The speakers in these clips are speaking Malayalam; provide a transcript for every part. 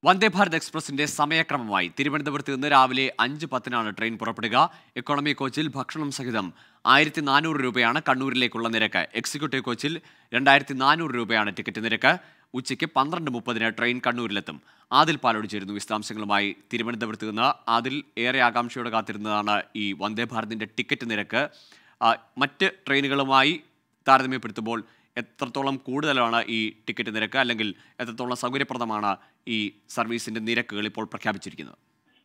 വന്ദേ ഭാരത് എക്സ്പ്രസിന്റെ സമയക്രമമായി തിരുവനന്തപുരത്ത് നിന്ന് രാവിലെ അഞ്ച് പത്തിനാണ് ട്രെയിൻ പുറപ്പെടുക എക്കോണമി കോച്ചിൽ ഭക്ഷണം സഹിതം ആയിരത്തി നാനൂറ് രൂപയാണ് കണ്ണൂരിലേക്കുള്ള നിരക്ക് എക്സിക്യൂട്ടീവ് കോച്ചിൽ രണ്ടായിരത്തി നാനൂറ് രൂപയാണ് ടിക്കറ്റ് നിരക്ക് ഉച്ചയ്ക്ക് പന്ത്രണ്ട് മുപ്പതിന് ട്രെയിൻ കണ്ണൂരിലെത്തും ആദിൽ പാലോട് ചേരുന്നു വിശദാംശങ്ങളുമായി തിരുവനന്തപുരത്ത് നിന്ന് ആദിൽ ഏറെ ആകാംക്ഷയോടെ കാത്തിരുന്നതാണ് ഈ വന്ദേ ഭാരതിന്റെ ടിക്കറ്റ് നിരക്ക് ആ, മറ്റ് ട്രെയിനുകളുമായി താരതമ്യപ്പെടുത്തുമ്പോൾ എത്രത്തോളം കൂടുതലാണ് ഈ ടിക്കറ്റ് നിരക്ക് അല്ലെങ്കിൽ എത്രത്തോളം സൗകര്യപ്രദമാണ് ഈ സർവീസിന്റെ നിരക്കുകൾ ഇപ്പോൾ പ്രഖ്യാപിച്ചിരിക്കുന്നത്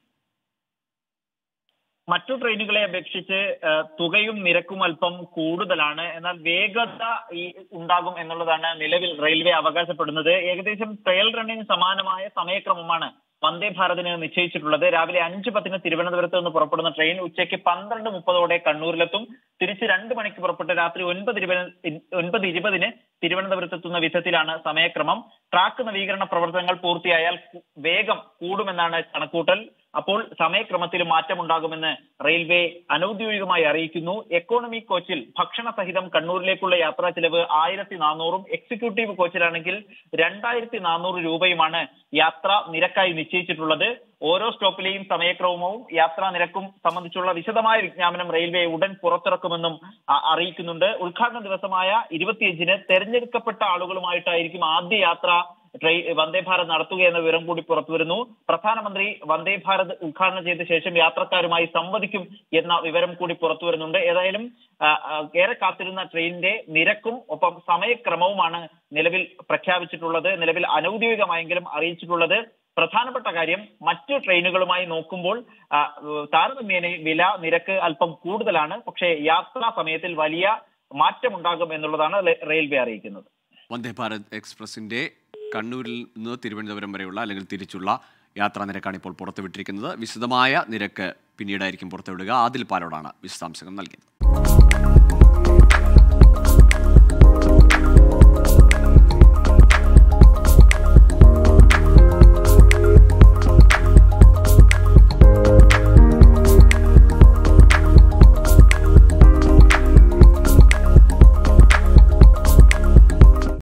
മറ്റു ട്രെയിനുകളെ അപേക്ഷിച്ച് ആ, തുകയും നിരക്കും അല്പം കൂടുതലാണ് എന്നാൽ വേഗത ഈ ഉണ്ടാകും എന്നുള്ളതാണ് നിലവിൽ റെയിൽവേ അവകാശപ്പെടുന്നത് ഏകദേശം ട്രയൽ റണ്ണിന് സമാനമായ സമയക്രമമാണ് വന്ദേ ഭാരതിന് നിശ്ചയിച്ചിട്ടുള്ളത് രാവിലെ അഞ്ച് പത്തിന് തിരുവനന്തപുരത്ത് നിന്ന് പുറപ്പെടുന്ന ട്രെയിൻ ഉച്ചയ്ക്ക് പന്ത്രണ്ട് മുപ്പതോടെ കണ്ണൂരിലെത്തും തിരിച്ച് രണ്ട് മണിക്ക് പുറപ്പെട്ട് രാത്രി ഒൻപത് ഇരുപത് ഒൻപത് ഇരുപതിന് തിരുവനന്തപുരത്തെത്തുന്ന വിധത്തിലാണ് സമയക്രമം ട്രാക്ക് നവീകരണ പ്രവർത്തനങ്ങൾ പൂർത്തിയായാൽ കു- വേഗം കൂടുമെന്നാണ് കണക്കൂട്ടൽ അപ്പോൾ സമയക്രമത്തിൽ മാറ്റമുണ്ടാകുമെന്ന് റെയിൽവേ അനൌദ്യോഗികമായി അറിയിക്കുന്നു എക്കോണമി കോച്ചിൽ ഭക്ഷണ സഹിതം കണ്ണൂരിലേക്കുള്ള യാത്രാ ചെലവ് ആയിരത്തി നാനൂറും എക്സിക്യൂട്ടീവ് കോച്ചിലാണെങ്കിൽ രണ്ടായിരത്തി നാനൂറ് രൂപയുമാണ് യാത്രാ നിരക്കായി നിശ്ചയിച്ചിട്ടുള്ളത് ഓരോ സ്റ്റോപ്പിലെയും സമയക്രമവും യാത്രാ നിരക്കും സംബന്ധിച്ചുള്ള വിശദമായ വിജ്ഞാപനം റെയിൽവേ ഉടൻ പുറത്തിറക്കുമെന്നും അ- അറിയിക്കുന്നുണ്ട് ഉദ്ഘാടന ദിവസമായ ഇരുപത്തിയഞ്ചിന് തെരഞ്ഞെടുക്കപ്പെട്ട ആളുകളുമായിട്ടായിരിക്കും ആദ്യ യാത്ര ട്രെയിൻ വന്ദേ ഭാരത് നടത്തുക എന്ന വിവരം കൂടി പുറത്തുവരുന്നു പ്രധാനമന്ത്രി വന്ദേ ഭാരത് ഉദ്ഘാടനം ചെയ്ത ശേഷം യാത്രക്കാരുമായി സംവദിക്കും എന്ന വിവരം കൂടി പുറത്തു വരുന്നുണ്ട് ഏതായാലും ആ, ആ, ഏറെ കാത്തിരുന്ന ട്രെയിനിന്റെ നിരക്കും ഒപ്പം സമയക്രമവുമാണ് നിലവിൽ പ്രഖ്യാപിച്ചിട്ടുള്ളത് നിലവിൽ അനൌദ്യോഗികമായെങ്കിലും അറിയിച്ചിട്ടുള്ളത് പ്രധാനപ്പെട്ട കാര്യം മറ്റു ട്രെയിനുകളുമായി നോക്കുമ്പോൾ ആ, താരതമ്യേന വില നിരക്ക് അല്പം കൂടുതലാണ് പക്ഷേ യാത്രാ സമയത്തിൽ വലിയ മാറ്റമുണ്ടാകും എന്നുള്ളതാണ് ലെ- റെയിൽവേ അറിയിക്കുന്നത് വന്ദേ ഭാരത് എക്സ്പ്രസിന്റെ കണ്ണൂരിൽ നിന്ന് തിരുവനന്തപുരം വരെയുള്ള അല്ലെങ്കിൽ തിരിച്ചുള്ള യാത്രാ നിരക്കാണ് ഇപ്പോൾ പുറത്തുവിട്ടിരിക്കുന്നത് വിശദമായ നിരക്ക് പിന്നീടായിരിക്കും പുറത്തുവിടുക ആദിൽ പാലോടാണ് വിശദാംശങ്ങൾ നൽകിയത്